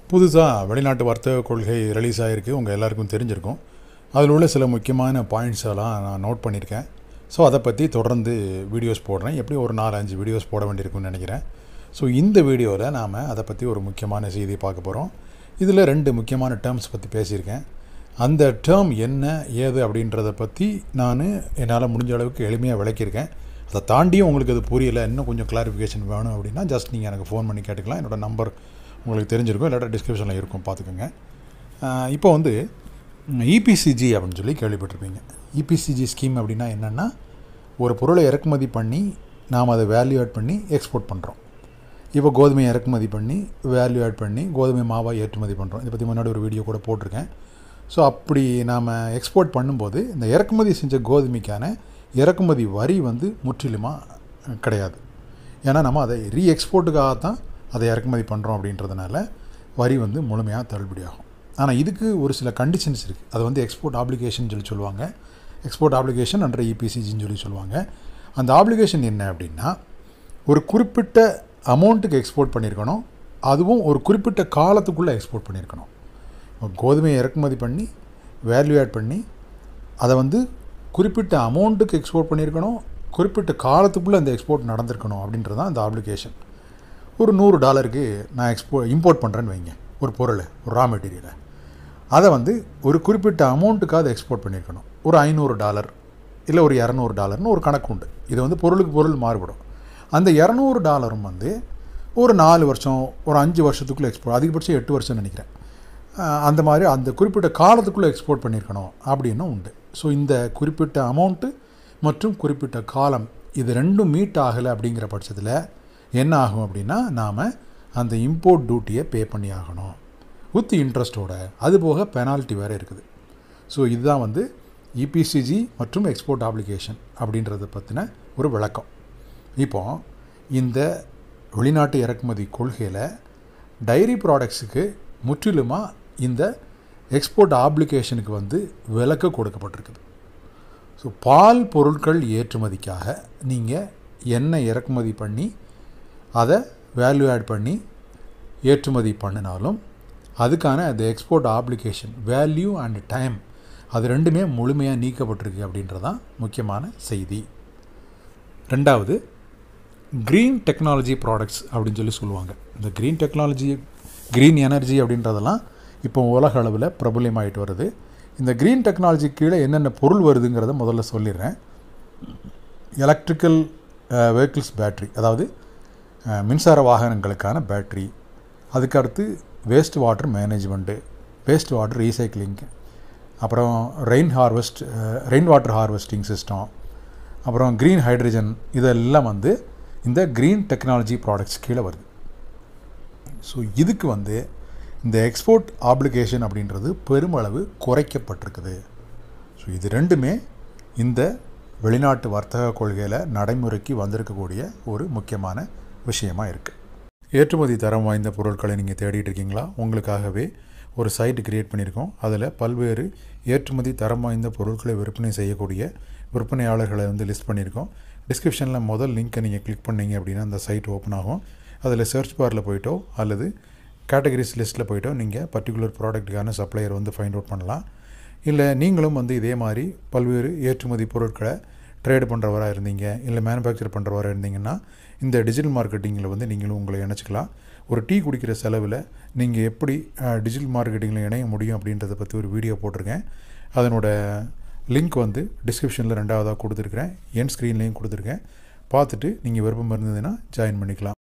புதுசாக வெளிநாட்டு வர்த்தக கொள்கை ரிலீஸ் ஆகிருக்கு உங்கள் எல்லாருக்கும் தெரிஞ்சிருக்கும் அதில் உள்ள சில முக்கியமான பாயிண்ட்ஸ் எல்லாம் நான் நோட் பண்ணியிருக்கேன் ஸோ அதை பற்றி தொடர்ந்து வீடியோஸ் போடுறேன் எப்படி ஒரு நாலு அஞ்சு வீடியோஸ் போட வேண்டியிருக்கும்னு நினைக்கிறேன் ஸோ இந்த வீடியோவில் நாம் அதை பற்றி ஒரு முக்கியமான செய்தியை பார்க்க போகிறோம் இதில் ரெண்டு முக்கியமான டேர்ம்ஸ் பற்றி பேசியிருக்கேன் அந்த டேர்ம் என்ன ஏது அப்படின்றத பற்றி நான் என்னால் முடிஞ்ச அளவுக்கு எளிமையாக விளக்கியிருக்கேன் அதை தாண்டியும் உங்களுக்கு அது புரியலை இன்னும் கொஞ்சம் கிளாரிஃபிகேஷன் வேணும் அப்படின்னா ஜஸ்ட் நீங்கள் எனக்கு ஃபோன் பண்ணி கேட்டுக்கலாம் என்னோடய நம்பர் உங்களுக்கு தெரிஞ்சிருக்கும் இல்லாட்டா டிஸ்கிரிப்ஷனில் இருக்கும் பார்த்துக்கோங்க ஆஹ் இப்போ வந்து இபிசிஜி அப்படின்னு சொல்லி கேள்விப்பட்டிருப்பீங்க இபிசிஜி ஸ்கீம் அப்படின்னா என்னென்னா ஒரு பொருளை இறக்குமதி பண்ணி நாம் அதை வேல்யூ ஆட் பண்ணி எக்ஸ்போர்ட் பண்ணுறோம் இப்போ கோதுமையை இறக்குமதி பண்ணி வேல்யூ ஆட் பண்ணி கோதுமை மாவாக ஏற்றுமதி பண்ணுறோம் இதை பற்றி முன்னாடி ஒரு வீடியோ கூட போட்டிருக்கேன் ஸோ அப்படி நாம் எக்ஸ்போர்ட் பண்ணும்போது இந்த இறக்குமதி செஞ்ச கோதுமைக்கான இறக்குமதி வரி வந்து முற்றிலுமாக கிடையாது ஏன்னா நம்ம அதை ரீ எக்ஸ்போர்ட்டுக்காக தான் அதை இறக்குமதி பண்ணுறோம் அப்படின்றதுனால வரி வந்து முழுமையாக தள்ளுபடியாகும் ஆனால் இதுக்கு ஒரு சில கண்டிஷன்ஸ் இருக்குது அது வந்து எக்ஸ்போர்ட் ஆப்ளிகேஷன் சொல்லி சொல்லுவாங்க எக்ஸ்போர்ட் ஆப்ளிகேஷன் அன்ற இபிசிஜின்னு சொல்லி சொல்லுவாங்க அந்த ஆப்ளிகேஷன் என்ன அப்படின்னா ஒரு குறிப்பிட்ட அமௌண்ட்டுக்கு எக்ஸ்போர்ட் பண்ணியிருக்கணும் அதுவும் ஒரு குறிப்பிட்ட காலத்துக்குள்ளே எக்ஸ்போர்ட் பண்ணியிருக்கணும் கோதுமையை இறக்குமதி பண்ணி வேல்யூ ஆட் பண்ணி அதை வந்து குறிப்பிட்ட அமௌண்ட்டுக்கு எக்ஸ்போர்ட் பண்ணியிருக்கணும் குறிப்பிட்ட காலத்துக்குள்ளே அந்த எக்ஸ்போர்ட் நடந்திருக்கணும் அப்படின்றது தான் அந்த ஆப்ளிகேஷன் ஒரு நூறு டாலருக்கு நான் எக்ஸ்போ இம்போர்ட் பண்ணுறேன்னு வைங்க ஒரு பொருள் ஒரு ரா மெட்டீரியலை அதை வந்து ஒரு குறிப்பிட்ட அமௌண்ட்டுக்காவது எக்ஸ்போர்ட் பண்ணியிருக்கணும் ஒரு ஐநூறு டாலர் இல்லை ஒரு இரநூறு டாலர்னு ஒரு கணக்கு உண்டு இது வந்து பொருளுக்கு பொருள் மாறுபடும் அந்த இரநூறு டாலரும் வந்து ஒரு நாலு வருஷம் ஒரு அஞ்சு வருஷத்துக்குள்ளே எக்ஸ்போர்ட் அதிகபட்சம் எட்டு வருஷம்னு நினைக்கிறேன் அஹ் அந்த மாதிரி அந்த குறிப்பிட்ட காலத்துக்குள்ளே எக்ஸ்போர்ட் பண்ணியிருக்கணும் அப்படின்னு உண்டு ஸோ இந்த குறிப்பிட்ட அமௌண்ட்டு மற்றும் குறிப்பிட்ட காலம் இது ரெண்டும் மீட் ஆகலை அப்படிங்கிற பட்சத்தில் என்ன ஆகும் அப்படின்னா நாம் அந்த இம்போர்ட் டியூட்டியை பே பண்ணி ஆகணும் வித் இன்ட்ரெஸ்ட்டோட அது போக பெனால்ட்டி வேறு இருக்குது ஸோ இதுதான் வந்து இபிசிஜி மற்றும் எக்ஸ்போர்ட் ஆப்ளிகேஷன் அப்படின்றத பற்றின ஒரு விளக்கம் இப்போ இந்த வெளிநாட்டு இறக்குமதி கொள்கையில் டைரி ப்ராடக்ட்ஸுக்கு முற்றிலுமாக இந்த எக்ஸ்போர்ட் ஆப்ளிகேஷனுக்கு வந்து விலக்கு கொடுக்கப்பட்டிருக்குது ஸோ பால் பொருட்கள் ஏற்றுமதிக்காக நீங்கள் எண்ணெய் இறக்குமதி பண்ணி அதை வேல்யூ ஆட் பண்ணி ஏற்றுமதி பண்ணினாலும் அதுக்கான அந்த export application value and time அது ரெண்டுமே முழுமையாக நீக்கப்பட்டிருக்கு அப்படின்றதான் முக்கியமான செய்தி ரெண்டாவது க்ரீன் டெக்னாலஜி ப்ராடக்ட்ஸ் அப்படின்னு சொல்லி சொல்லுவாங்க இந்த க்ரீன் டெக்னாலஜி க்ரீன் எனர்ஜி அப்படின்றதெல்லாம் இப்போ உலக அளவில் பிரபல்யமாயிட்டு வருது இந்த க்ரீன் டெக்னாலஜி கீழே என்னென்ன பொருள் வருதுங்கிறத முதல்ல சொல்லிடுறேன் எலக்ட்ரிக்கல் வெஹிக்கிள்ஸ் பேட்ரி அதாவது அஹ், மின்சார வாகனங்களுக்கான பேட்ரி அதுக்கடுத்து waste water management waste water recycling அப்புறம் rain harvest rain water harvesting system அப்புறம் க்ரீன் ஹைட்ரஜன் இதெல்லாம் வந்து இந்த க்ரீன் டெக்னாலஜி ப்ராடக்ட்ஸ் கீழே வருது ஸோ இதுக்கு வந்து இந்த எக்ஸ்போர்ட் ஆப்ளிகேஷன் அப்படின்றது பெருமளவு குறைக்கப்பட்டிருக்குது ஸோ இது ரெண்டுமே இந்த வெளிநாட்டு வர்த்தக கொள்கையில் நடைமுறைக்கு வந்திருக்கக்கூடிய ஒரு முக்கியமான விஷயமா இருக்குது ஏற்றுமதி தரம் வாய்ந்த பொருட்களை நீங்கள் தேடிட்டு இருக்கீங்களா உங்களுக்காகவே ஒரு சைட் கிரியேட் பண்ணியிருக்கோம் அதில் பல்வேறு ஏற்றுமதி தரம் வாய்ந்த பொருட்களை விற்பனை செய்யக்கூடிய விற்பனையாளர்களை வந்து லிஸ்ட் பண்ணியிருக்கோம் டிஸ்கிரிப்ஷனில் முதல் லிங்க்கை நீங்கள் கிளிக் பண்ணீங்க அப்படின்னா அந்த சைட் ஓப்பன் ஆகும் அதில் சர்ச் பாரில் போயிட்டோ அல்லது கேட்டகரிஸ் லிஸ்ட்டில் போயிட்டோ நீங்கள் பர்டிகுலர் ப்ராடக்ட்டுக்கான சப்ளையர் வந்து ஃபைண்ட் அவுட் பண்ணலாம் இல்லை நீங்களும் வந்து இதே மாதிரி பல்வேறு ஏற்றுமதி பொருட்களை ட்ரேடு பண்ணுறவராக இருந்தீங்க இல்லை மேனுஃபேக்சர் பண்ணுறவராக இருந்தீங்கன்னா இந்த டிஜிட்டல் மார்க்கெட்டிங்கில் வந்து நீங்களும் உங்களை இணைச்சிக்கலாம் ஒரு டீ குடிக்கிற செலவில் நீங்கள் எப்படி டிஜிட்டல் மார்க்கெட்டிங்கில் இணைய முடியும் அப்படின்றத பற்றி ஒரு வீடியோ போட்டிருக்கேன் அதனோட லிங்க் வந்து டிஸ்கிரிப்ஷனில் ரெண்டாவதாக கொடுத்துருக்குறேன் என் ஸ்க்ரீன்லேயும் கொடுத்துருக்கேன் பார்த்துட்டு நீங்கள் விருப்பம் இருந்ததுன்னா ஜாயின் பண்ணிக்கலாம்